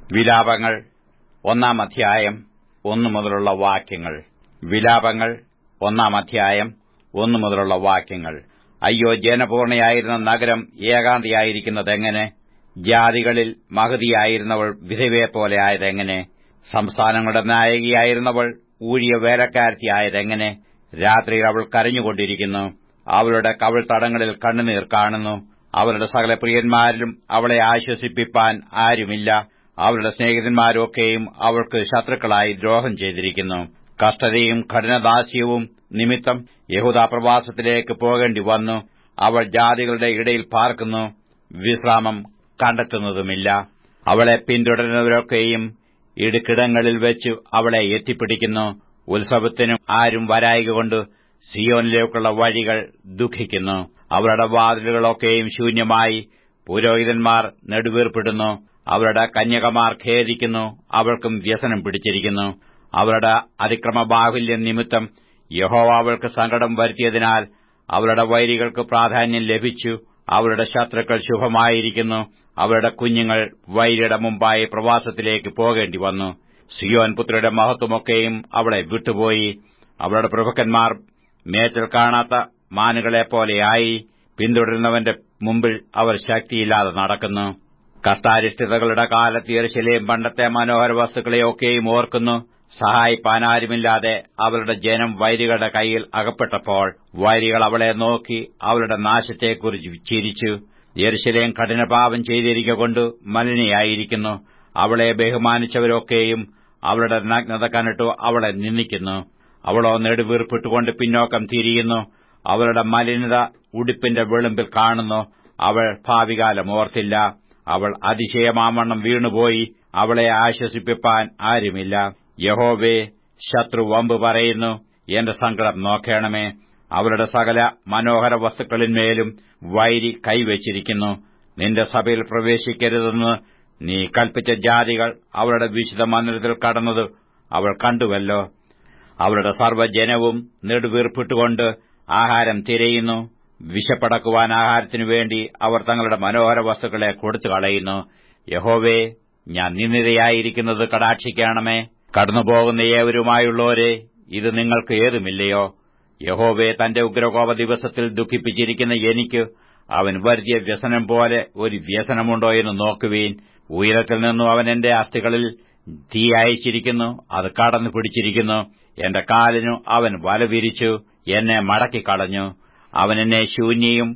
വിലാപങ്ങൾ ഒന്നാം അധ്യായം ഒന്നു മുതലുള്ള വാക്യങ്ങൾ വിലാപങ്ങൾ ഒന്നാം അധ്യായം ഒന്നു മുതലുള്ള വാക്യങ്ങൾ അയ്യോ ജനപൂർണയായിരുന്ന നഗരം ഏകാന്തിയായിരിക്കുന്നതെങ്ങനെ ജാതികളിൽ മഹതിയായിരുന്നവൾ വിധവയെപ്പോലെ ആയതെങ്ങനെ സംസ്ഥാനങ്ങളുടെ നായകിയായിരുന്നവൾ ഊഴിയ വേലക്കാരത്തിയായതെങ്ങനെ രാത്രിയിൽ അവൾ കരഞ്ഞുകൊണ്ടിരിക്കുന്നു അവളുടെ കവിൾത്തടങ്ങളിൽ കണ്ണുനീർ കാണുന്നു അവരുടെ സകല പ്രിയന്മാരിലും അവളെ ആശ്വസിപ്പിപ്പാൻ ആരുമില്ല അവളുടെ സ്നേഹിതന്മാരൊക്കെയും അവൾക്ക് ശത്രുക്കളായി ദ്രോഹം ചെയ്തിരിക്കുന്നു കഷ്ടതയും കഠിനദാസ്യവും നിമിത്തം യഹൂദ പ്രവാസത്തിലേക്ക് പോകേണ്ടി വന്നു അവൾ ജാതികളുടെ ഇടയിൽ പാർക്കുന്നു വിശ്രാമം കണ്ടെത്തുന്നതുമില്ല അവളെ പിന്തുടരുന്നവരൊക്കെയും ഇടുക്കിടങ്ങളിൽ വെച്ച് അവളെ എത്തിപ്പിടിക്കുന്നു ഉത്സവത്തിനും ആരും വരായികൊണ്ട് സിയോനിലേക്കുള്ള വഴികൾ ദുഃഖിക്കുന്നു അവരുടെ വാതിലുകളൊക്കെയും ശൂന്യമായി പുരോഹിതന്മാർ നെടുവീർപ്പിടുന്നു അവരുടെ കന്യകമാർ ഖേദിക്കുന്നു അവൾക്കും വ്യസനം പിടിച്ചിരിക്കുന്നു അവരുടെ അതിക്രമബാഹുല്യം നിമിത്തം യഹോവ അവൾക്ക് സങ്കടം വരുത്തിയതിനാൽ അവരുടെ വൈരികൾക്ക് പ്രാധാന്യം ലഭിച്ചു അവരുടെ ശത്രുക്കൾ ശുഭമായിരിക്കുന്നു അവരുടെ കുഞ്ഞുങ്ങൾ വൈരിയുടെ മുമ്പായി പ്രവാസത്തിലേക്ക് പോകേണ്ടി വന്നു സിയോൻ പുത്രിയുടെ മഹത്വമൊക്കെയും അവളെ വിട്ടുപോയി അവളുടെ പ്രഭുക്കന്മാർ മേച്ചൽ കാണാത്ത മാനുകളെപ്പോലെയായി പിന്തുടരുന്നവന്റെ മുമ്പിൽ അവർ ശക്തിയില്ലാതെ നടക്കുന്നു കഷ്ടാരിഷ്ഠിതകളുടെ കാലത്ത് യെരുശലേം പണ്ടത്തെ മനോഹര വസ്തുക്കളെയൊക്കെയും ഓർക്കുന്നു സഹായിപ്പാനാരുമില്ലാതെ അവരുടെ ജനം വൈരികളുടെ കൈയിൽ അകപ്പെട്ടപ്പോൾ വൈരികൾ അവളെ നോക്കി അവളുടെ നാശത്തെക്കുറിച്ച് ചിരിച്ചു യെരുശലേം കഠിനപാപം ചെയ്തിരിക്കൊണ്ട് മലിനയായിരിക്കുന്നു അവളെ ബഹുമാനിച്ചവരൊക്കെയും അവളുടെ നഗ്നത കണ്ടിട്ടു അവളെ നിന്ദിക്കുന്നു അവളോ നെടുവീർപ്പിട്ടുകൊണ്ട് പിന്നോക്കം തിരിയുന്നു അവളുടെ മലിനത ഉടുപ്പിന്റെ വെളുമ്പിൽ കാണുന്നു അവൾ ഭാവികാലം ഓർത്തില്ല അവൾ അതിശയമാമണ്ണം വീണുപോയി അവളെ ആശ്വസിപ്പിപ്പാൻ ആരുമില്ല യഹോവേ ശത്രു വമ്പ് പറയുന്നു എന്റെ സങ്കടം നോക്കേണമേ അവരുടെ സകല മനോഹര വസ്തുക്കളിന്മേലും വൈരി കൈവച്ചിരിക്കുന്നു നിന്റെ സഭയിൽ പ്രവേശിക്കരുതെന്ന് നീ കൽപ്പിച്ച ജാതികൾ അവരുടെ വിശുദ്ധ മന്ദിരത്തിൽ കടന്നത് അവൾ കണ്ടുവല്ലോ അവരുടെ സർവ്വജനവും നെടുവീർപ്പിട്ടുകൊണ്ട് ആഹാരം തിരയുന്നു വിശപ്പടക്കുവാൻ ആഹാരത്തിനു വേണ്ടി അവർ തങ്ങളുടെ മനോഹര വസ്തുക്കളെ കൊടുത്തു കളയുന്നു യഹോവേ ഞാൻ നിന്ദിതയായിരിക്കുന്നത് കടാക്ഷിക്കണമേ കടന്നുപോകുന്ന ഏവരുമായുള്ളവരെ ഇത് നിങ്ങൾക്ക് ഏതുമില്ലയോ യഹോവേ തന്റെ ഉഗ്രകോപ ദിവസത്തിൽ ദുഃഖിപ്പിച്ചിരിക്കുന്ന എനിക്ക് അവൻ വരുത്തിയ വ്യസനം പോലെ ഒരു വ്യസനമുണ്ടോ എന്ന് നോക്കുവീൻ ഉയരത്തിൽ നിന്നും അവൻ എന്റെ അസ്ഥികളിൽ തീ അയച്ചിരിക്കുന്നു അത് കടന്നു പിടിച്ചിരിക്കുന്നു എന്റെ കാലിനു അവൻ വല വിരിച്ചു എന്നെ മടക്കിക്കളഞ്ഞു അവൻ എന്നെ ശൂന്യയും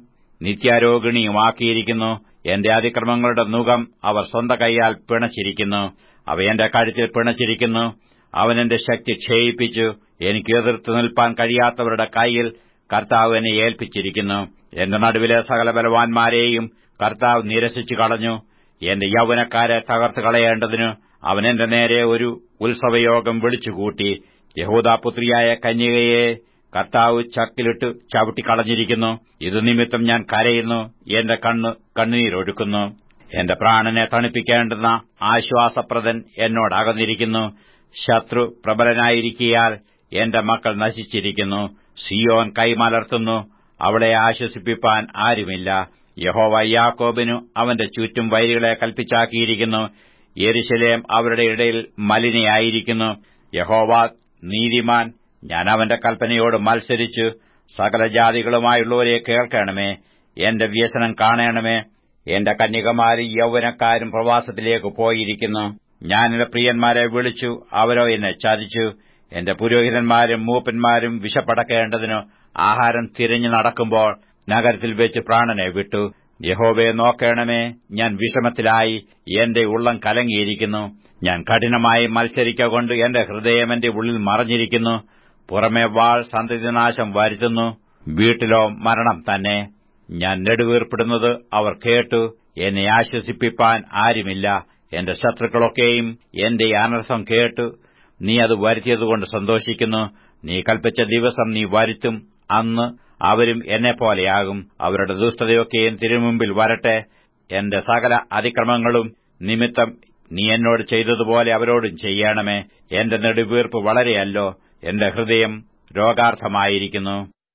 നിത്യാരോഗിണിയുമാക്കിയിരിക്കുന്നു എന്റെ അതിക്രമങ്ങളുടെ മുഖം അവർ സ്വന്ത കൈയാൽ പിണച്ചിരിക്കുന്നു അവ എന്റെ കഴുത്തിൽ പിണച്ചിരിക്കുന്നു അവൻ എന്റെ ശക്തി ക്ഷയിപ്പിച്ചു എനിക്ക് എതിർത്ത് നിൽപ്പാൻ കഴിയാത്തവരുടെ കൈയിൽ കർത്താവ് എന്നെ ഏൽപ്പിച്ചിരിക്കുന്നു എന്റെ നടുവിലെ സകല ബലവാന്മാരെയും കർത്താവ് നിരസിച്ചു കളഞ്ഞു എന്റെ യൗവനക്കാരെ തകർത്ത് കളയേണ്ടതിന് അവൻ എന്റെ നേരെ ഒരു ഉത്സവയോഗം വിളിച്ചുകൂട്ടി യഹൂദാപുത്രിയായ കന്യകയെ കർത്താവ് ചക്കിലിട്ട് ചവിട്ടിക്കളഞ്ഞിരിക്കുന്നു ഇത് നിമിത്തം ഞാൻ കരയുന്നു എന്റെ കണ്ണ് കണ്ണുനീരൊഴുക്കുന്നു എന്റെ പ്രാണനെ തണുപ്പിക്കേണ്ടുന്ന ആശ്വാസപ്രദൻ എന്നോടകന്നിരിക്കുന്നു ശത്രു പ്രബലനായിരിക്കിയാൽ എന്റെ മക്കൾ നശിച്ചിരിക്കുന്നു സിയോൻ കൈമലർത്തുന്നു അവളെ ആശ്വസിപ്പിപ്പാൻ ആരുമില്ല യഹോവ യാക്കോബിനു അവന്റെ ചുറ്റും വൈരികളെ കൽപ്പിച്ചാക്കിയിരിക്കുന്നു യെരുശലേം അവരുടെ ഇടയിൽ മലിനയായിരിക്കുന്നു യഹോവ നീതിമാൻ ഞാൻ അവന്റെ കൽപ്പനയോട് മത്സരിച്ചു സകല ജാതികളുമായുള്ളവരെ കേൾക്കണമേ എന്റെ വ്യസനം കാണണമേ എന്റെ കന്യകമാരും യൗവനക്കാരും പ്രവാസത്തിലേക്ക് പോയിരിക്കുന്നു ഞാൻ എന്റെ പ്രിയന്മാരെ വിളിച്ചു അവരോ എന്നെ ചതിച്ചു എന്റെ പുരോഹിതന്മാരും മൂപ്പന്മാരും വിശപ്പടക്കേണ്ടതിനു ആഹാരം തിരഞ്ഞു നടക്കുമ്പോൾ നഗരത്തിൽ വെച്ച് പ്രാണനെ വിട്ടു യഹോവയെ നോക്കേണമേ ഞാൻ വിഷമത്തിലായി എന്റെ ഉള്ളം കലങ്ങിയിരിക്കുന്നു ഞാൻ കഠിനമായി മത്സരിക്കൊണ്ട് എന്റെ ഹൃദയം എന്റെ ഉള്ളിൽ മറഞ്ഞിരിക്കുന്നു പുറമെ വാൾ സന്തതിനാശം വരുത്തുന്നു വീട്ടിലോ മരണം തന്നെ ഞാൻ നെടുവീർപ്പെടുന്നത് അവർ കേട്ടു എന്നെ ആശ്വസിപ്പിപ്പാൻ ആരുമില്ല എന്റെ ശത്രുക്കളൊക്കെയും എന്റെ അനർത്ഥം കേട്ടു നീ അത് വരുത്തിയതുകൊണ്ട് സന്തോഷിക്കുന്നു നീ കൽപ്പിച്ച ദിവസം നീ വരുത്തും അന്ന് അവരും എന്നെപ്പോലെയാകും അവരുടെ ദുഷ്ടതയൊക്കെയും തിരുമുമ്പിൽ വരട്ടെ എന്റെ സകല അതിക്രമങ്ങളും നിമിത്തം നീ എന്നോട് ചെയ്തതുപോലെ അവരോടും ചെയ്യണമേ എന്റെ നെടുവീർപ്പ് വളരെയല്ലോ എന്റെ ഹൃദയം രോഗാർത്ഥമായിരിക്കുന്നു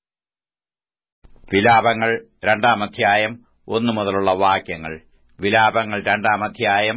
വിലാപങ്ങൾ രണ്ടാം അധ്യായം ഒന്നു മുതലുള്ള വാക്യങ്ങൾ വിലാപങ്ങൾ രണ്ടാം അധ്യായം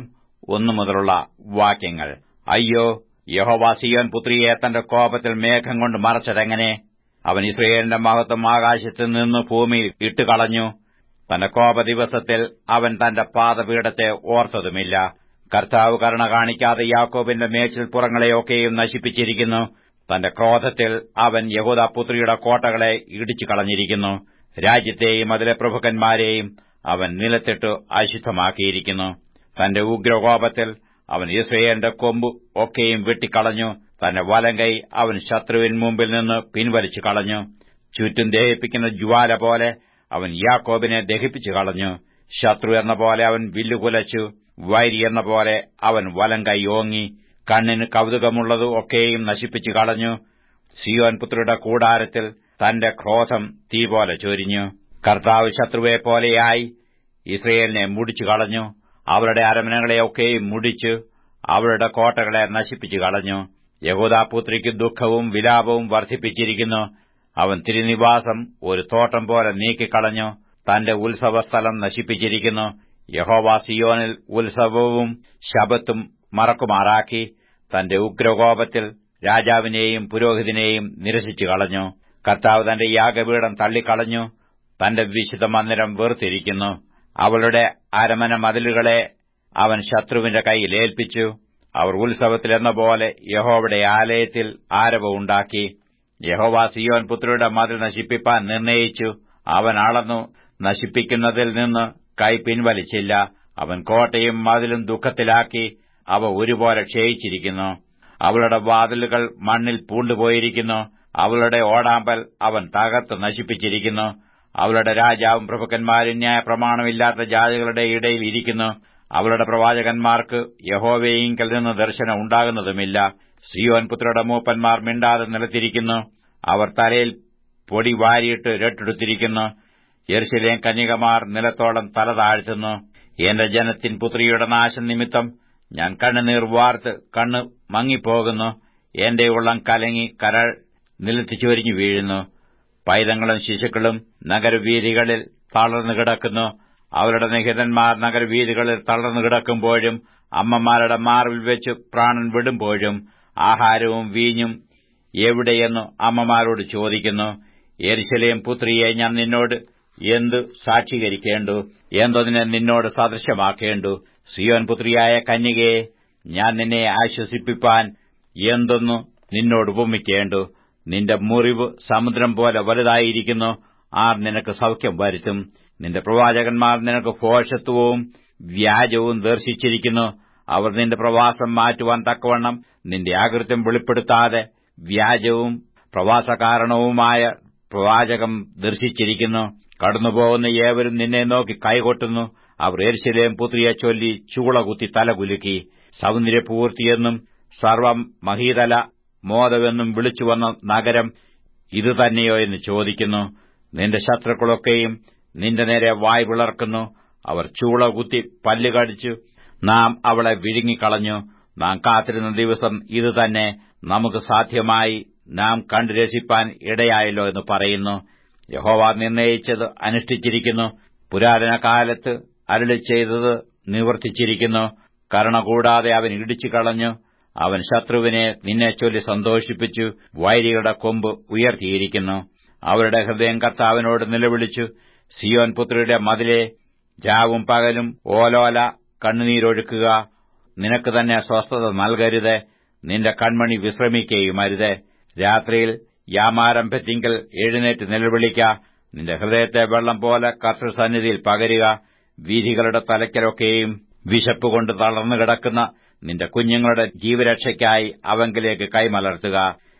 ഒന്നു മുതലുള്ള വാക്യങ്ങൾ അയ്യോ യഹോവ സിയോൻ പുത്രിയെ തന്റെ കോപത്തിൽ മേഘം കൊണ്ട് മറച്ചതെങ്ങനെ അവൻ ഇസ്രയേലിന്റെ മഹത്വം ആകാശത്ത് നിന്ന് ഭൂമിയിൽ ഇട്ടുകളഞ്ഞു തന്റെ കോപ ദിവസത്തിൽ അവൻ തന്റെ പാദപീഠത്തെ ഓർത്തതുമില്ല കർത്താവ് കരുണ കാണിക്കാതെ യാക്കോബിന്റെ മേച്ചിൽപ്പുറങ്ങളെയൊക്കെയും നശിപ്പിച്ചിരിക്കുന്നു തന്റെ ക്രോധത്തിൽ അവൻ യഹൂദപുത്രിയുടെ കോട്ടകളെ ഇടിച്ചു കളഞ്ഞിരിക്കുന്നു രാജ്യത്തെയും അതിലെ പ്രഭുക്കന്മാരെയും അവൻ നിലത്തിട്ട് അശുദ്ധമാക്കിയിരിക്കുന്നു തന്റെ ഉഗ്രകോപത്തിൽ അവൻ ഇസ്രയേലിന്റെ കൊമ്പ് ഒക്കെയും വെട്ടിക്കളഞ്ഞു തന്റെ വലങ്കൈ അവൻ ശത്രുവിൻ മുമ്പിൽ നിന്ന് പിൻവലിച്ചു കളഞ്ഞു ചുറ്റും ദഹിപ്പിക്കുന്ന ജ്വാല പോലെ അവൻ യാക്കോബിനെ ദഹിപ്പിച്ചു കളഞ്ഞു ശത്രു എന്ന പോലെ അവൻ വില്ലുകുലച്ചു വൈരി എന്ന പോലെ അവൻ വലങ്കൈ ഓങ്ങി കണ്ണിന് കൗതുകമുള്ളത് ഒക്കെയും നശിപ്പിച്ചു കളഞ്ഞു സിയോൻ പുത്രിയുടെ കൂടാരത്തിൽ തന്റെ ക്രോധം തീ പോലെ ചൊരിഞ്ഞു കർത്താവ് ശത്രുവെ പോലെയായി ഇസ്രയേലിനെ മുടിച്ചു കളഞ്ഞു അവരുടെ അരമനകളെയൊക്കെയും മുടിച്ചു അവരുടെ കോട്ടകളെ നശിപ്പിച്ചു കളഞ്ഞു യഹൂദാപുത്രിക്ക് ദുഃഖവും വിലാപവും വർദ്ധിപ്പിച്ചിരിക്കുന്നു അവൻ തിരുനിവാസം ഒരു തോട്ടം പോലെ നീക്കിക്കളഞ്ഞു തന്റെ ഉത്സവസ്ഥലം നശിപ്പിച്ചിരിക്കുന്നു യഹോവ സിയോനിൽ ഉത്സവവും ശബത്തും മറക്കുമാറാക്കി തന്റെ ഉഗ്രകോപത്തിൽ രാജാവിനെയും പുരോഹിതനെയും നിരസിച്ചു കളഞ്ഞു കർത്താവ് തന്റെ യാഗപീഠം തള്ളിക്കളഞ്ഞു തന്റെ വിശുദ്ധ മന്ദിരം വേർതിരിക്കുന്നു അവളുടെ അരമന മതിലുകളെ അവൻ ശത്രുവിന്റെ കൈയിൽ ഏൽപ്പിച്ചു അവർ ഉത്സവത്തിലെന്ന പോലെ യഹോവയുടെ ആലയത്തിൽ ആരവമുണ്ടാക്കി യഹോവ സിയോൻ പുത്രിയുടെ മതിൽ നശിപ്പിപ്പാൻ നിർണയിച്ചു അവൻ അളന്നു നശിപ്പിക്കുന്നതിൽ നിന്ന് കൈ പിൻവലിച്ചില്ല അവൻ കോട്ടയും മതിലും ദുഃഖത്തിലാക്കി അവ ഒരുപോലെ ക്ഷയിച്ചിരിക്കുന്നു അവളുടെ വാതിലുകൾ മണ്ണിൽ പൂണ്ടുപോയിരിക്കുന്നു അവളുടെ ഓടാമ്പൽ അവൻ തകർത്ത് നശിപ്പിച്ചിരിക്കുന്നു അവളുടെ രാജാവും പ്രഭുക്കന്മാരും ന്യായപ്രമാണമില്ലാത്ത ജാതികളുടെ ഇടയിൽ ഇരിക്കുന്നു അവളുടെ പ്രവാചകന്മാർക്ക് യഹോവയിങ്കൽ നിന്ന് ദർശനം ഉണ്ടാകുന്നതുമില്ല സിയോൻ പുത്രയുടെ മൂപ്പന്മാർ മിണ്ടാതെ നിലത്തിരിക്കുന്നു അവർ തലയിൽ പൊടി വാരിയിട്ട് രട്ടെടുത്തിരിക്കുന്നു യെർശലേം കന്യകമാർ നിലത്തോളം തല താഴ്ത്തുന്നു എന്റെ ജനത്തിൻ പുത്രിയുടെ നാശം നിമിത്തം ഞാൻ കണ്ണുനീർ വാർത്ത് കണ്ണ് മങ്ങിപ്പോകുന്നു എന്റെ ഉള്ളം കലങ്ങി കരൾ നിലത്ത് ചൊരിഞ്ഞു വീഴുന്നു പൈതങ്ങളും ശിശുക്കളും നഗരവീഥികളിൽ തളർന്നു കിടക്കുന്നു അവരുടെ നിഹിതന്മാർ നഗരവീഥികളിൽ തളർന്നു കിടക്കുമ്പോഴും അമ്മമാരുടെ മാർവിൽ വെച്ച് പ്രാണൻ വിടുമ്പോഴും ആഹാരവും വീഞ്ഞും എവിടെയെന്നു അമ്മമാരോട് ചോദിക്കുന്നു എരിശലേം പുത്രിയെ ഞാൻ നിന്നോട് എന്തു സാക്ഷീകരിക്കേണ്ടു എന്തൊന്നിനെ നിന്നോട് സദൃശമാക്കേണ്ടു സിയോൻ പുത്രിയായ കന്യകയെ ഞാൻ നിന്നെ ആശ്വസിപ്പിപ്പാൻ എന്തൊന്നു നിന്നോട് ഉപമിക്കേണ്ടു നിന്റെ മുറിവ് സമുദ്രം പോലെ വലുതായിരിക്കുന്നു ആർ നിനക്ക് സൗഖ്യം വരുത്തും നിന്റെ പ്രവാചകന്മാർ നിനക്ക് ഭോഷത്വവും വ്യാജവും ദർശിച്ചിരിക്കുന്നു അവർ നിന്റെ പ്രവാസം മാറ്റുവാൻ തക്കവണ്ണം നിന്റെ ആകൃത്യം വെളിപ്പെടുത്താതെ വ്യാജവും പ്രവാസകാരണവുമായ പ്രവാചകം ദർശിച്ചിരിക്കുന്നു കടന്നുപോകുന്ന ഏവരും നിന്നെ നോക്കി കൈകൊട്ടുന്നു അവർ എരിശിലേം പുത്രിയെ ചൊല്ലി ചൂളകുത്തി തലകുലുക്കി സൗന്ദര്യപൂർത്തിയെന്നും സർവം മഹീതല മോദവെന്നും വിളിച്ചുവന്ന നഗരം ഇതുതന്നെയോ എന്ന് ചോദിക്കുന്നു നിന്റെ ശത്രുക്കളൊക്കെയും നിന്റെ നേരെ വായ് വിളർക്കുന്നു അവർ ചൂള കുത്തി പല്ലുകടിച്ചു നാം അവളെ വിഴുങ്ങിക്കളഞ്ഞു നാം കാത്തിരുന്ന ദിവസം ഇതുതന്നെ നമുക്ക് സാധ്യമായി നാം കണ്ടു രസിപ്പാൻ ഇടയായല്ലോ എന്ന് പറയുന്നു യഹോവ നിർണയിച്ചത് അനുഷ്ഠിച്ചിരിക്കുന്നു പുരാതന കാലത്ത് അരുളി ചെയ്തത് നിവർത്തിച്ചിരിക്കുന്നു കരുണ കൂടാതെ അവൻ ഇടിച്ചു കളഞ്ഞു അവൻ ശത്രുവിനെ നിന്നെ ചൊല്ലി സന്തോഷിപ്പിച്ചു വൈരികളുടെ കൊമ്പ് ഉയർത്തിയിരിക്കുന്നു അവരുടെ ഹൃദയം കർത്താവിനോട് നിലവിളിച്ചു സിയോൻ പുത്രിയുടെ മതിലെ രാവും പകലും ഓലോല കണ്ണുനീരൊഴുക്കുക നിനക്ക് തന്നെ സ്വസ്ഥത നൽകരുത് നിന്റെ കൺമണി വിശ്രമിക്കുകയുമരുത് രാത്രിയിൽ യാമാരംഭത്തിങ്കൽ എഴുന്നേറ്റ് നിലവിളിക്ക നിന്റെ ഹൃദയത്തെ വെള്ളം പോലെ കർത്തൃസന്നിധിയിൽ പകരുക വീഥികളുടെ തലയ്ക്കലൊക്കെയും വിശപ്പുകൊണ്ട് തളർന്നു കിടക്കുന്ന നിന്റെ കുഞ്ഞുങ്ങളുടെ ജീവരക്ഷയ്ക്കായി അവങ്കിലേക്ക് കൈമലർത്തുക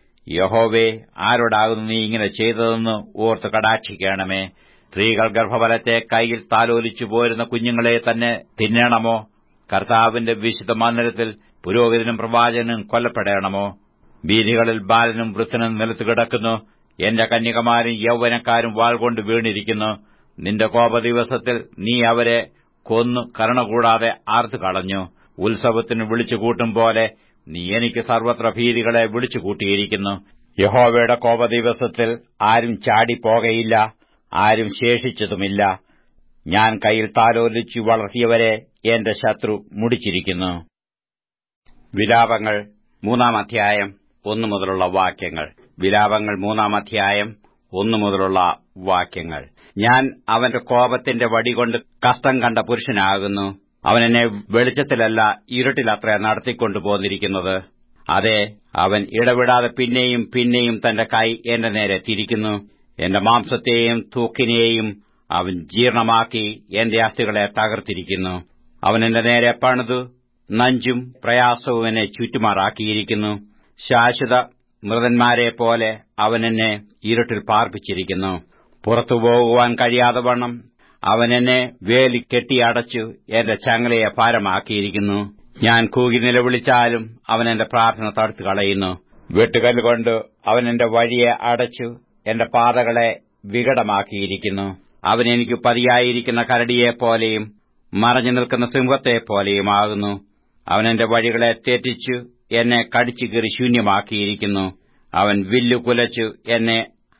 യഹോവേ ആരോടാകുന്നു നീ ഇങ്ങനെ ചെയ്തതെന്ന് ഓർത്ത് കടാക്ഷിക്കണമേ സ്ത്രീകൾ ഗർഭഫലത്തെ കൈയിൽ താലോലിച്ചു പോരുന്ന കുഞ്ഞുങ്ങളെ തന്നെ തിന്നണമോ കർത്താവിന്റെ വിശുദ്ധ മന്ദിരത്തിൽ പുരോഹിതനും പ്രവാചകനും കൊല്ലപ്പെടണമോ വീഥികളിൽ ബാലനും വൃദ്ധനും നിലത്ത് കിടക്കുന്നു എന്റെ കന്യകമാരും യൗവനക്കാരും വാൾ കൊണ്ട് വീണിരിക്കുന്നു നിന്റെ കോപദിവസത്തിൽ നീ അവരെ കൊന്നു കരുണ കൂടാതെ ആർത്തു കളഞ്ഞു ഉത്സവത്തിന് വിളിച്ചുകൂട്ടും പോലെ നീ എനിക്ക് സർവത്ര ഭീതികളെ വിളിച്ചുകൂട്ടിയിരിക്കുന്നു യഹോവയുടെ കോപദിവസത്തിൽ ആരും ചാടിപ്പോകയില്ല ആരും ശേഷിച്ചതുമില്ല ഞാൻ കയ്യിൽ താലോലിച്ചു വളർത്തിയവരെ എന്റെ ശത്രു മുടിച്ചിരിക്കുന്നു വിലാപങ്ങൾ മൂന്നാം അധ്യായം ഒന്നു മുതലുള്ള വാക്യങ്ങൾ വിലാപങ്ങൾ മൂന്നാം അധ്യായം ഒന്നു മുതലുള്ള വാക്യങ്ങൾ ഞാൻ അവന്റെ കോപത്തിന്റെ വടികൊണ്ട് കഷ്ടം കണ്ട പുരുഷനാകുന്നു അവൻ എന്നെ വെളിച്ചത്തിലല്ല ഇരുട്ടിലത്ര നടത്തിക്കൊണ്ടു പോന്നിരിക്കുന്നത് അതെ അവൻ ഇടവിടാതെ പിന്നെയും പിന്നെയും തന്റെ കൈ എന്റെ നേരെ തിരിക്കുന്നു എന്റെ മാംസത്തെയും തൂക്കിനെയും അവൻ ജീർണമാക്കി എന്റെ അസ്ഥികളെ തകർത്തിരിക്കുന്നു അവൻ എന്റെ നേരെ പണിതു നഞ്ചും പ്രയാസവും എന്നെ ചുറ്റുമാറാക്കിയിരിക്കുന്നു ശാശ്വത മൃതന്മാരെ പോലെ അവൻ എന്നെ ഇരുട്ടിൽ പാർപ്പിച്ചിരിക്കുന്നു പുറത്തു പോകുവാൻ കഴിയാതെ വണ്ണം അവൻ എന്നെ വേലി കെട്ടിയടച്ചു എന്റെ ചങ്ങലയെ ഭാരമാക്കിയിരിക്കുന്നു ഞാൻ കൂകി നിലവിളിച്ചാലും അവൻ എന്റെ പ്രാർത്ഥന തടുത്തു കളയുന്നു വെട്ടുകല്ലുകൊണ്ട് അവൻ എന്റെ വഴിയെ അടച്ചു എന്റെ പാതകളെ വികടമാക്കിയിരിക്കുന്നു അവൻ എനിക്ക് പതിയായിരിക്കുന്ന കരടിയെപ്പോലെയും മറഞ്ഞു നിൽക്കുന്ന സിംഹത്തെപ്പോലെയുമാകുന്നു അവൻ എന്റെ വഴികളെ തെറ്റിച്ചു എന്നെ കടിച്ചു കീറി ശൂന്യമാക്കിയിരിക്കുന്നു അവൻ വില്ലു കുലച്ചു എന്നെ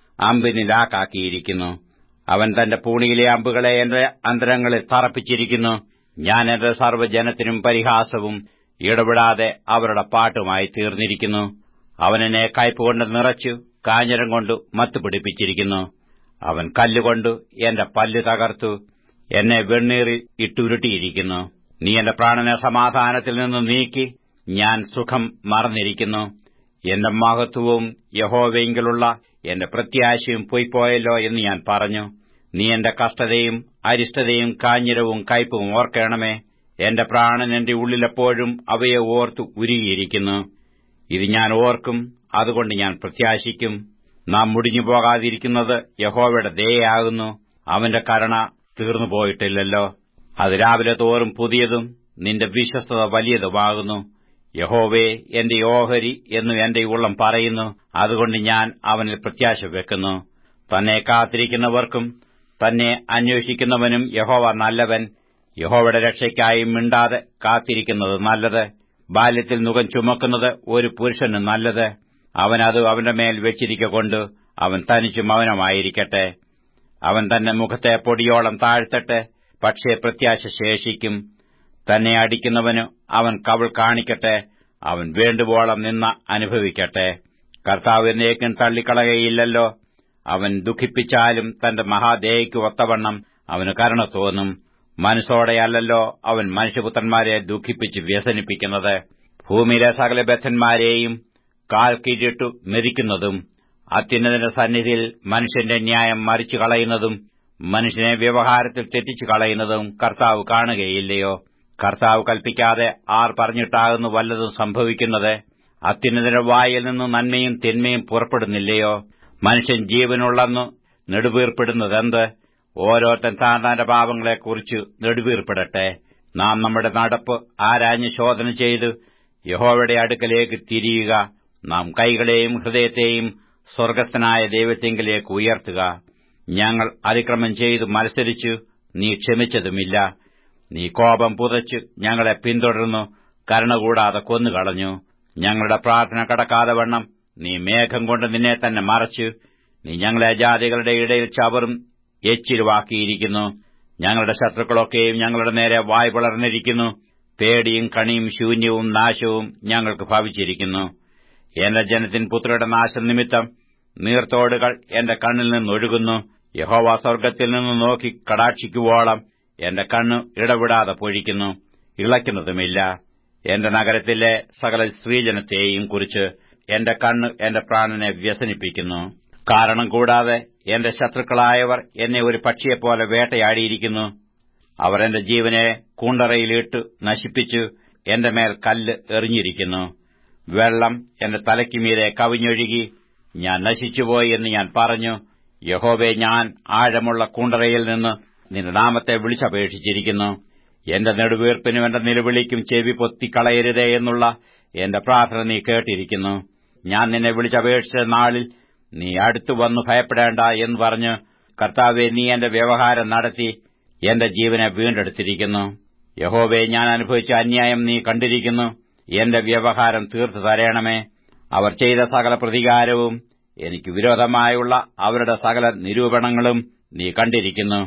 അമ്പിനിലാക്കാക്കിയിരിക്കുന്നു അവൻ തന്റെ പൂണിയിലെ അമ്പുകളെ എന്റെ അന്തരങ്ങളിൽ തറപ്പിച്ചിരിക്കുന്നു ഞാൻ എന്റെ സർവ്വജനത്തിനും പരിഹാസവും ഇടപെടാതെ അവരുടെ പാട്ടുമായി തീർന്നിരിക്കുന്നു അവൻ എന്നെ കയ്പുകൊണ്ട് നിറച്ചു കാഞ്ഞിരം കൊണ്ട് മത്തുപിടിപ്പിച്ചിരിക്കുന്നു അവൻ കല്ലുകൊണ്ട് എന്റെ പല്ല് തകർത്തു എന്നെ വെണ്ണീറിൽ ഇട്ടുരുട്ടിയിരിക്കുന്നു നീ എന്റെ പ്രാണനെ സമാധാനത്തിൽ നിന്ന് നീക്കി ഞാൻ സുഖം മറന്നിരിക്കുന്നു എന്റെ മഹത്വവും യഹോവെങ്കിലുള്ള എന്റെ പ്രത്യാശയും പൊയ്പോയല്ലോ എന്ന് ഞാൻ പറഞ്ഞു നീ എന്റെ കഷ്ടതയും അരിഷ്ടതയും കാഞ്ഞിരവും കയ്പും ഓർക്കണമേ എന്റെ പ്രാണൻ എന്റെ ഉള്ളിലെപ്പോഴും അവയെ ഓർത്തു ഉരുകിയിരിക്കുന്നു ഇത് ഞാൻ ഓർക്കും അതുകൊണ്ട് ഞാൻ പ്രത്യാശിക്കും നാം മുടിഞ്ഞു പോകാതിരിക്കുന്നത് യഹോവയുടെ ദയയാകുന്നു അവന്റെ കരുണ തീർന്നുപോയിട്ടില്ലല്ലോ അത് രാവിലെ തോറും പുതിയതും നിന്റെ വിശ്വസ്തത വലിയതുമാകുന്നു യഹോവേ എന്റെ ഓഹരി എന്നു എന്റെ ഉള്ളം പറയുന്നു അതുകൊണ്ട് ഞാൻ അവനിൽ പ്രത്യാശ വെക്കുന്നു തന്നെ കാത്തിരിക്കുന്നവർക്കും തന്നെ അന്വേഷിക്കുന്നവനും യഹോവ നല്ലവൻ യഹോവയുടെ രക്ഷയ്ക്കായി മിണ്ടാതെ കാത്തിരിക്കുന്നത് നല്ലത് ബാല്യത്തിൽ മുഖം ചുമക്കുന്നത് ഒരു പുരുഷന് നല്ലത് അവനത് അവന്റെ മേൽ വെച്ചിരിക്കൊണ്ട് അവൻ തനിച്ചു മൗനമായിരിക്കട്ടെ അവൻ തന്റെ മുഖത്തെ പൊടിയോളം താഴ്ത്തട്ടെ പക്ഷേ പ്രത്യാശ ശേഷിക്കും തന്നെ അടിക്കുന്നവന് അവൻ കവിൾ കാണിക്കട്ടെ അവൻ വേണ്ടുവോളം നിന്ന അനുഭവിക്കട്ടെ കർത്താവ് എന്നേക്കും തള്ളിക്കളകയില്ലല്ലോ അവൻ ദുഃഖിപ്പിച്ചാലും തന്റെ മഹാദേയ്ക്ക് ഒത്തവണ്ണം അവന് കരുണ തോന്നും മനസ്സോടെയല്ലല്ലോ അവൻ മനുഷ്യപുത്രന്മാരെ ദുഃഖിപ്പിച്ച് വ്യസനിപ്പിക്കുന്നത് ഭൂമിയിലെ സകല ബദ്ധന്മാരെയും കാൽ കീഴിട്ടു മെതിക്കുന്നതും അത്യുന്നതിന്റെ സന്നിധിയിൽ മനുഷ്യന്റെ ന്യായം മറിച്ചു കളയുന്നതും മനുഷ്യനെ വ്യവഹാരത്തിൽ തെറ്റിച്ചു കളയുന്നതും കർത്താവ് കാണുകയില്ലയോ കർത്താവ് കൽപ്പിക്കാതെ ആർ പറഞ്ഞിട്ടാകുന്നു വല്ലതും സംഭവിക്കുന്നത് അത്യുന്നതിന്റെ വായിൽ നിന്ന് നന്മയും തിന്മയും പുറപ്പെടുന്നില്ലയോ മനുഷ്യൻ ജീവനുള്ളെന്നു നെടുവീർപ്പെടുന്നതെന്ത് ഓരോരുത്തൻ താൻ തന്റെ പാപങ്ങളെക്കുറിച്ച് നെടുവീർപ്പെടട്ടെ നാം നമ്മുടെ നടപ്പ് ആരാഞ്ഞ് ശോധന ചെയ്ത് യഹോവയുടെ അടുക്കലേക്ക് തിരിയുക നാം കൈകളെയും ഹൃദയത്തെയും സ്വർഗസ്ഥനായ ദൈവത്തെങ്കിലേക്ക് ഉയർത്തുക ഞങ്ങൾ അതിക്രമം ചെയ്തു മത്സരിച്ചു നീ ക്ഷമിച്ചതുമില്ല നീ കോപം പുതച്ചു ഞങ്ങളെ പിന്തുടർന്നു കരുണ കൂടാതെ കൊന്നുകളഞ്ഞു ഞങ്ങളുടെ പ്രാർത്ഥന കടക്കാതെ വണ്ണം നീ മേഘം കൊണ്ട് നിന്നെ തന്നെ മറച്ചു നീ ഞങ്ങളെ ജാതികളുടെ ഇടയിൽ ചവറും എച്ചിലുവാക്കിയിരിക്കുന്നു ഞങ്ങളുടെ ശത്രുക്കളൊക്കെയും ഞങ്ങളുടെ നേരെ വായ് വളർന്നിരിക്കുന്നു പേടിയും കണിയും ശൂന്യവും നാശവും ഞങ്ങൾക്ക് ഭവിച്ചിരിക്കുന്നു എന്റെ ജനത്തിൻ പുത്രയുടെ നാശം നിമിത്തം നീർത്തോടുകൾ എന്റെ കണ്ണിൽ നിന്നൊഴുകുന്നു യഹോവ സ്വർഗ്ഗത്തിൽ നിന്ന് നോക്കി കടാക്ഷിക്കുവോളം എന്റെ കണ്ണ് ഇടവിടാതെ പൊഴിക്കുന്നു ഇളയ്ക്കുന്നതുമില്ല എന്റെ നഗരത്തിലെ സകല സ്ത്രീജനത്തെയും കുറിച്ച് എന്റെ കണ്ണ് എന്റെ പ്രാണനെ വ്യസനിപ്പിക്കുന്നു കാരണം കൂടാതെ എന്റെ ശത്രുക്കളായവർ എന്നെ ഒരു പക്ഷിയെപ്പോലെ വേട്ടയാടിയിരിക്കുന്നു അവർ എന്റെ ജീവനെ കൂണ്ടറയിലിട്ട് നശിപ്പിച്ചു എന്റെ മേൽ കല്ല് എറിഞ്ഞിരിക്കുന്നു വെള്ളം എന്റെ തലയ്ക്കുമീതെ കവിഞ്ഞൊഴുകി ഞാൻ നശിച്ചുപോയി എന്ന് ഞാൻ പറഞ്ഞു യഹോവെ ഞാൻ ആഴമുള്ള കൂണ്ടറയിൽ നിന്ന് നിന്റെ നാമത്തെ വിളിച്ചപേക്ഷിച്ചിരിക്കുന്നു എന്റെ നെടുവീർപ്പിനും എന്റെ നിലവിളിക്കും ചെവി പൊത്തിക്കളയരുതേ എന്നുള്ള എന്റെ പ്രാർത്ഥന നീ കേട്ടിരിക്കുന്നു ഞാൻ നിന്നെ വിളിച്ചപേക്ഷിച്ച നാളിൽ നീ അടുത്തു വന്നു ഭയപ്പെടേണ്ട എന്ന് പറഞ്ഞ് കർത്താവെ നീ എന്റെ വ്യവഹാരം നടത്തി എന്റെ ജീവനെ വീണ്ടെടുത്തിരിക്കുന്നു യഹോവെ ഞാൻ അനുഭവിച്ച അന്യായം നീ കണ്ടിരിക്കുന്നു എന്റെ വ്യവഹാരം തീർത്തു തരയണമേ അവർ ചെയ്ത സകല പ്രതികാരവും എനിക്ക് വിരോധമായുള്ള അവരുടെ സകല നിരൂപണങ്ങളും നീ കണ്ടിരിക്കുന്നു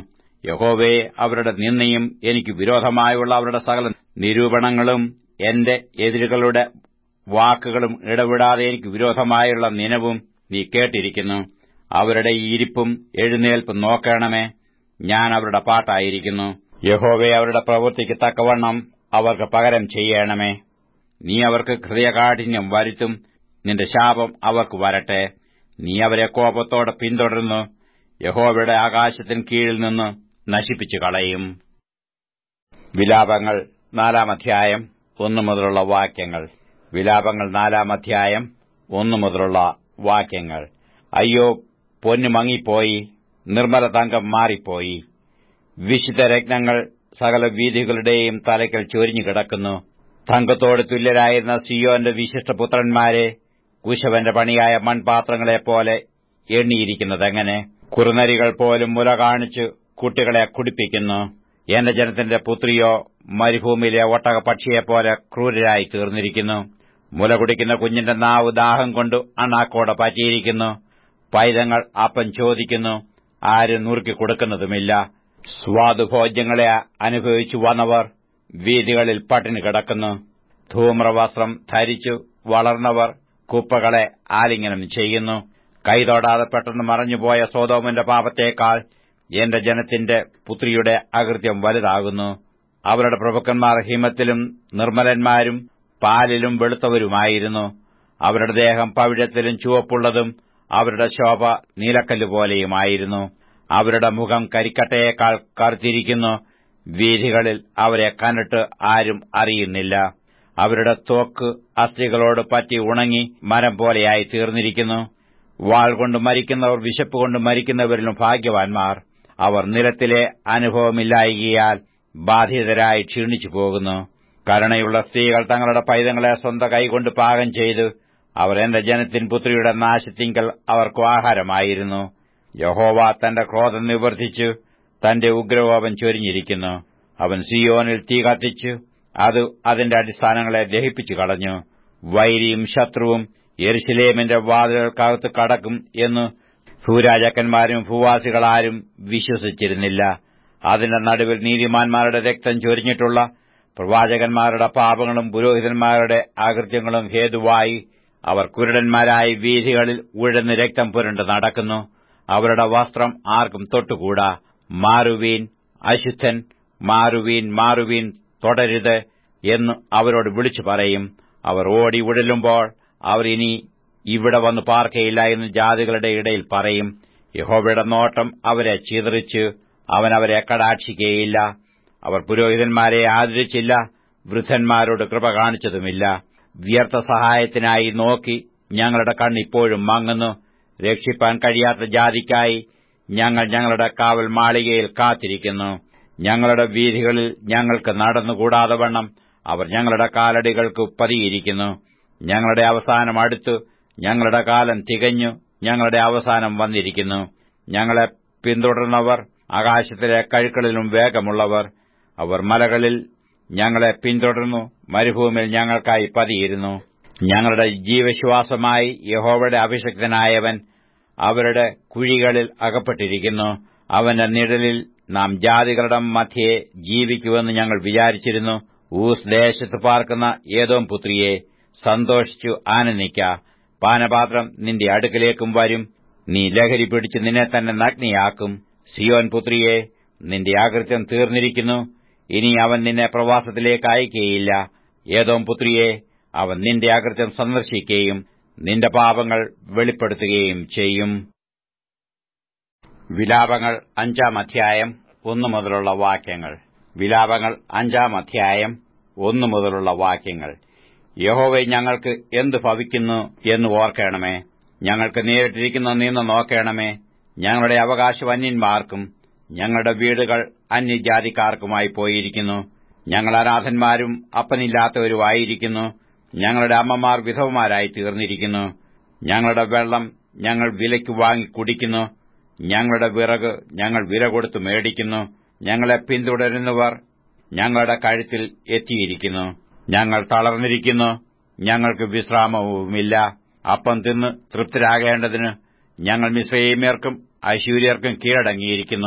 യഹോവേ അവരുടെ നിന്നയും എനിക്ക് വിരോധമായുള്ള അവരുടെ സകല നിരൂപണങ്ങളും എന്റെ എതിരുകളുടെ വാക്കുകളും ഇടവിടാതെ എനിക്ക് വിരോധമായുള്ള നിനവും നീ കേട്ടിരിക്കുന്നു അവരുടെ ഇരിപ്പും എഴുന്നേൽപ്പും നോക്കണമേ ഞാൻ അവരുടെ പാട്ടായിരിക്കുന്നു യഹോവെ അവരുടെ പ്രവൃത്തിക്ക് തക്കവണ്ണം അവർക്ക് പകരം ചെയ്യണമേ നീ അവർക്ക് ഹൃദയകാഠിന്യം വരുത്തും നിന്റെ ശാപം അവർക്ക് വരട്ടെ നീ അവരെ കോപത്തോടെ പിന്തുടർന്നു യഹോവയുടെ ആകാശത്തിന് കീഴിൽ നിന്ന് നശിപ്പിച്ചു കളയും വിലാപങ്ങൾ നാലാം അധ്യായം ഒന്നു മുതലുള്ള വാക്യങ്ങൾ വിലാപങ്ങൾ നാലാം അധ്യായം ഒന്നു മുതലുള്ള വാക്യങ്ങൾ അയ്യോ പൊന്നു മങ്ങിപ്പോയി നിർമ്മല തങ്കം മാറിപ്പോയി വിശുദ്ധ രത്നങ്ങൾ സകല വീഥികളുടെയും തലയ്ക്കൽ ചൊരിഞ്ഞു കിടക്കുന്നു തങ്കത്തോട് തുല്യരായിരുന്ന സിയോന്റെ വിശിഷ്ടപുത്രന്മാരെ കുശവന്റെ പണിയായ മൺപാത്രങ്ങളെപ്പോലെ എണ്ണിയിരിക്കുന്നതെങ്ങനെ കുറുനരികൾ പോലും മുല കാണിച്ച് കുട്ടികളെ കുടിപ്പിക്കുന്നു എന്റെ ജനത്തിന്റെ പുത്രിയോ മരുഭൂമിയിലെ ഒട്ടക പക്ഷിയെപ്പോലെ ക്രൂരരായി തീർന്നിരിക്കുന്നു മുല കുടിക്കുന്ന കുഞ്ഞിന്റെ നാവ് ദാഹം കൊണ്ട് അണ്ണാക്കോടെ പറ്റിയിരിക്കുന്നു പൈതങ്ങൾ അപ്പം ചോദിക്കുന്നു ആരും നുറുക്കി കൊടുക്കുന്നതുമില്ല സ്വാദുഭോജ്യങ്ങളെ അനുഭവിച്ചു വന്നവർ വീതികളിൽ പട്ടിണി കിടക്കുന്നു ധൂമ്രവസ്ത്രം ധരിച്ചു വളർന്നവർ കുപ്പകളെ ആലിംഗനം ചെയ്യുന്നു കൈതൊടാതെ പെട്ടെന്ന് മറഞ്ഞുപോയ സോതോമിന്റെ പാപത്തേക്കാൾ എന്റെ ജനത്തിന്റെ പുത്രിയുടെ അകൃത്യം വലുതാകുന്നു അവരുടെ പ്രഭുക്കന്മാർ ഹിമത്തിലും നിർമ്മലന്മാരും പാലിലും വെളുത്തവരുമായിരുന്നു അവരുടെ ദേഹം പവിഴത്തിലും ചുവപ്പുള്ളതും അവരുടെ ശോഭ നീലക്കല്ലുപോലെയുമായിരുന്നു അവരുടെ മുഖം കരിക്കട്ടയേക്കാൾ കറുത്തിരിക്കുന്നു വീഥികളിൽ അവരെ കണ്ടിട്ട് ആരും അറിയുന്നില്ല അവരുടെ തോക്ക് അസ്ഥികളോട് പറ്റി ഉണങ്ങി മരം പോലെയായി തീർന്നിരിക്കുന്നു വാൾ കൊണ്ട് മരിക്കുന്നവർ വിശപ്പ് കൊണ്ട് മരിക്കുന്നവരിലും ഭാഗ്യവാൻമാർ അവർ നിലത്തിലെ അനുഭവമില്ലായികയാൽ ബാധിതരായി ക്ഷീണിച്ചു പോകുന്നു കരുണയുള്ള സ്ത്രീകൾ തങ്ങളുടെ പൈതങ്ങളെ സ്വന്തം കൈകൊണ്ട് പാകം ചെയ്തു അവർ എന്റെ ജനത്തിൻ പുത്രിയുടെ നാശത്തിങ്കൽ അവർക്ക് ആഹാരമായിരുന്നു യഹോവ തന്റെ ക്രോധം നിവർത്തിച്ചു തന്റെ ഉഗ്രകോപം ചൊരിഞ്ഞിരിക്കുന്നു അവൻ സിയോനിൽ തീ കത്തിച്ചു അത് അതിന്റെ അടിസ്ഥാനങ്ങളെ ദഹിപ്പിച്ചു കളഞ്ഞു വൈരിയും ശത്രുവും യെരുശലേമിന്റെ വാതിലുകൾക്കകത്ത് കടക്കും എന്ന് ഭൂരാജാക്കന്മാരും ഭൂവാസികളാരും വിശ്വസിച്ചിരുന്നില്ല അതിന്റെ നടുവിൽ നീതിമാന്മാരുടെ രക്തം ചൊരിഞ്ഞിട്ടുള്ള പ്രവാചകന്മാരുടെ പാപങ്ങളും പുരോഹിതന്മാരുടെ അകൃത്യങ്ങളും ഹേതുവായി അവർ കുരുടന്മാരായി വീഥികളിൽ ഉഴന്ന് രക്തം പുരണ്ട് നടക്കുന്നു അവരുടെ വസ്ത്രം ആർക്കും തൊട്ടുകൂടാ മാറുവീൻ അശുദ്ധൻ മാറുവീൻ മാറുവീൻ തുടരുത് എന്ന് അവരോട് വിളിച്ചു പറയും അവർ ഓടി ഉഴലുമ്പോൾ അവർ ഇനി ഇവിടെ വന്ന് പാർക്കയില്ല എന്ന് ജാതികളുടെ ഇടയിൽ പറയും യഹോവയുടെ നോട്ടം അവരെ ചിതറിച്ച് അവൻ അവരെ കടാക്ഷിക്കുകയില്ല അവർ പുരോഹിതന്മാരെ ആദരിച്ചില്ല വൃദ്ധന്മാരോട് കൃപ കാണിച്ചതുമില്ല വ്യർത്ഥ സഹായത്തിനായി നോക്കി ഞങ്ങളുടെ കണ്ണിപ്പോഴും മങ്ങുന്നു രക്ഷിപ്പാൻ കഴിയാത്ത ജാതിക്കായി ഞങ്ങൾ ഞങ്ങളുടെ കാവൽ മാളികയിൽ കാത്തിരിക്കുന്നു ഞങ്ങളുടെ വീഥികളിൽ ഞങ്ങൾക്ക് നടന്നുകൂടാതെ വണ്ണം അവർ ഞങ്ങളുടെ കാലടികൾക്ക് പതിയിരിക്കുന്നു ഞങ്ങളുടെ അവസാനം അടുത്തു ഞങ്ങളുടെ കാലം തികഞ്ഞു ഞങ്ങളുടെ അവസാനം വന്നിരിക്കുന്നു ഞങ്ങളെ പിന്തുടർന്നവർ ആകാശത്തിലെ കഴുക്കളിലും വേഗമുള്ളവർ അവർ മലകളിൽ ഞങ്ങളെ പിന്തുടർന്നു മരുഭൂമിയിൽ ഞങ്ങൾക്കായി പതിയിരുന്നു ഞങ്ങളുടെ ജീവശ്വാസമായി യഹോവയുടെ അഭിഷക്തനായവൻ അവരുടെ കുഴികളിൽ അകപ്പെട്ടിരിക്കുന്നു അവന്റെ നിഴലിൽ നാം ജാതികളുടെ മധ്യയെ ജീവിക്കുമെന്ന് ഞങ്ങൾ വിചാരിച്ചിരുന്നു ഊസ് ദേശത്ത് പാർക്കുന്ന ഏതോ പുത്രിയെ സന്തോഷിച്ചു ആനന്ദിക്ക പാനപാത്രം നിന്റെ അടുക്കലേക്കും വരും നീ ലഹരി പിടിച്ച് നിന്നെ തന്നെ നഗ്നിയാക്കും സിയോൻ പുത്രിയെ നിന്റെ ആകൃത്യം തീർന്നിരിക്കുന്നു ഇനി അവൻ നിന്നെ പ്രവാസത്തിലേക്ക് അയക്കുകയില്ല ഏതോ പുത്രിയെ അവൻ നിന്റെ അകൃത്യം സന്ദർശിക്കുകയും നിന്റെ പാപങ്ങൾ വെളിപ്പെടുത്തുകയും ചെയ്യും വിലാപങ്ങൾ അഞ്ചാം അധ്യായം ഒന്നു മുതലുള്ള വാക്യങ്ങൾ വിലാപങ്ങൾ അഞ്ചാം അധ്യായം ഒന്നു മുതലുള്ള വാക്യങ്ങൾ യഹോവെ ഞങ്ങൾക്ക് എന്തു ഭവിക്കുന്നു എന്ന് ഓർക്കണമേ ഞങ്ങൾക്ക് നേരിട്ടിരിക്കുന്ന നിന്ന് നോക്കണമേ ഞങ്ങളുടെ അവകാശം അന്യന്മാർക്കും ഞങ്ങളുടെ വീടുകൾ അന്യജാതിക്കാർക്കുമായി പോയിരിക്കുന്നു ഞങ്ങൾ അനാഥന്മാരും അപ്പനില്ലാത്തവരുമായിരിക്കുന്നു ഞങ്ങളുടെ അമ്മമാർ വിധവമാരായി തീർന്നിരിക്കുന്നു ഞങ്ങളുടെ വെള്ളം ഞങ്ങൾ വിലയ്ക്ക് വാങ്ങി കുടിക്കുന്നു ഞങ്ങളുടെ വിറക് ഞങ്ങൾ വില കൊടുത്ത് മേടിക്കുന്നു ഞങ്ങളെ പിന്തുടരുന്നവർ ഞങ്ങളുടെ കഴുത്തിൽ എത്തിയിരിക്കുന്നു ഞങ്ങൾ തളർന്നിരിക്കുന്നു ഞങ്ങൾക്ക് വിശ്രാമവുമില്ല അപ്പം തിന്ന് തൃപ്തരാകേണ്ടതിന് ഞങ്ങൾ മിശ്രൈമ്യർക്കും ഐശ്വര്യർക്കും കീഴടങ്ങിയിരിക്കുന്നു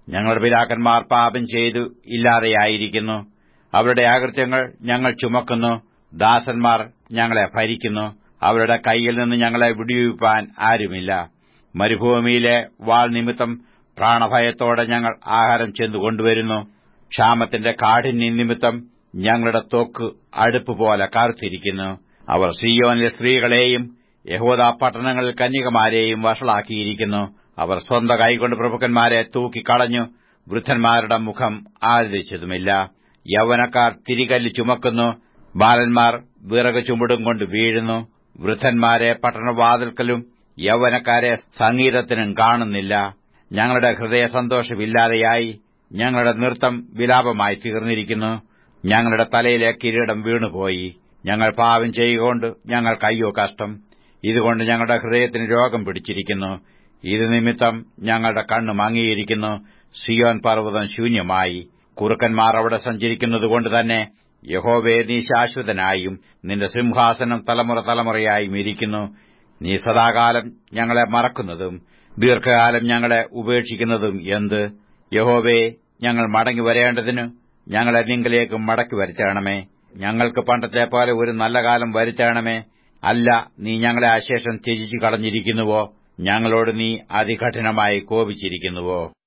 ഞങ്ങളുടെ പിതാക്കന്മാർ പാപം ചെയ്തു ഇല്ലാതെയായിരിക്കുന്നു അവരുടെ അകൃത്യങ്ങൾ ഞങ്ങൾ ചുമക്കുന്നു ദാസന്മാർ ഞങ്ങളെ ഭരിക്കുന്നു അവരുടെ കൈയിൽ നിന്ന് ഞങ്ങളെ വിടിവിപ്പാൻ ആരുമില്ല മരുഭൂമിയിലെ വാൾ നിമിത്തം പ്രാണഭയത്തോടെ ഞങ്ങൾ ആഹാരം ചെന്നു കൊണ്ടുവരുന്നു ക്ഷാമത്തിന്റെ കാഠിന്യ നിമിത്തം ഞങ്ങളുടെ ത്വക്ക് അടുപ്പ് പോലെ കറുത്തിരിക്കുന്നു അവർ സിയോനിലെ സ്ത്രീകളെയും യഹോദ പട്ടണങ്ങളിൽ കന്യകമാരെയും വഷളാക്കിയിരിക്കുന്നു അവർ സ്വന്തം കൈകൊണ്ട് പ്രഭുക്കന്മാരെ തൂക്കിക്കളഞ്ഞു വൃദ്ധന്മാരുടെ മുഖം ആദരിച്ചതുമില്ല യൗവനക്കാർ തിരികല്ല് ചുമക്കുന്നു ബാലന്മാർ വിറക് ചുമടും കൊണ്ട് വീഴുന്നു വൃദ്ധന്മാരെ പട്ടണവാതിൽക്കലും യൗവനക്കാരെ സംഗീതത്തിനും കാണുന്നില്ല ഞങ്ങളുടെ ഹൃദയ സന്തോഷമില്ലാതെയായി ഞങ്ങളുടെ നൃത്തം വിലാപമായി തീർന്നിരിക്കുന്നു ഞങ്ങളുടെ തലയിലെ കിരീടം വീണുപോയി ഞങ്ങൾ പാവം ചെയ്യുകൊണ്ട് ഞങ്ങൾക്ക് അയ്യോ കഷ്ടം ഇതുകൊണ്ട് ഞങ്ങളുടെ ഹൃദയത്തിന് രോഗം പിടിച്ചിരിക്കുന്നു ഇത് നിമിത്തം ഞങ്ങളുടെ കണ്ണ് മങ്ങിയിരിക്കുന്നു സിയോൻ പർവ്വതം ശൂന്യമായി കുറുക്കന്മാർ അവിടെ സഞ്ചരിക്കുന്നതുകൊണ്ട് തന്നെ യഹോവേ നീ ശാശ്വതനായും നിന്റെ സിംഹാസനം തലമുറ തലമുറയായും ഇരിക്കുന്നു നീ സദാകാലം ഞങ്ങളെ മറക്കുന്നതും ദീർഘകാലം ഞങ്ങളെ ഉപേക്ഷിക്കുന്നതും എന്ത് യഹോവേ ഞങ്ങൾ മടങ്ങി വരേണ്ടതിന് ഞങ്ങളെ നിങ്കിലേക്ക് മടക്കി വരുത്തണമേ ഞങ്ങൾക്ക് പണ്ടത്തെ പോലെ ഒരു നല്ല കാലം വരുത്തണമേ അല്ല നീ ഞങ്ങളെ അശേഷം ത്യജിച്ചു കളഞ്ഞിരിക്കുന്നുവോ ഞങ്ങളോട് നീ അതികഠിനമായി കോപിച്ചിരിക്കുന്നുവോ